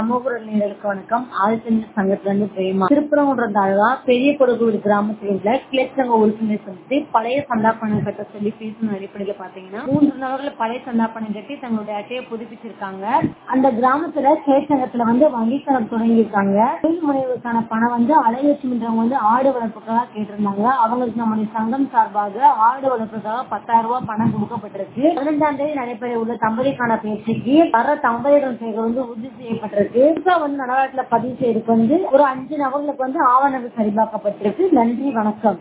சமூகநல நேயர்களுக்கு வணக்கம் ஆதித்தமிழ் சங்கத்துல இருந்து பிரேமா திருப்பரங்குன்றம் தாழ்வா பெரிய கொடுக்கூர் கிராமத்தில் உள்ள கிளைச்சங்க உறுப்பினர் சந்தித்து பழைய சந்தா பணம் கட்ட சொல்லி பேசின அடிப்படையில பாத்தீங்கன்னா மூன்று நபர்கள் பழைய சந்தா பணம் கட்டி தங்களுடைய அட்டையை புதுப்பிச்சிருக்காங்க அந்த கிராமத்துல கிளைச்சங்கத்துல வந்து வங்கி கணக்கு தொடங்கியிருக்காங்க தொழில் முனைவுக்கான பணம் வந்து அலைலட்சுமின்றவங்க வந்து ஆடு வளர்ப்புக்காக கேட்டிருந்தாங்க அவங்களுக்கு நம்முடைய சங்கம் சார்பாக ஆடு வளர்ப்புக்காக பத்தாயிரம் ரூபாய் பணம் கொடுக்கப்பட்டிருக்கு பதினஞ்சாம் தேதி நடைபெற உள்ள தம்பதிக்கான பேச்சுக்கு வர தம்பதிகள் சேர்க்கை வந்து உறுதி செய்யப்பட்டிருக்கு புதுசா வந்து நடவடிக்கையில பதிவு செய்யறதுக்கு வந்து ஒரு அஞ்சு நபர்களுக்கு வந்து ஆவணங்கள் சரிபார்க்கப்பட்டிருக்கு நன்றி வணக்கம்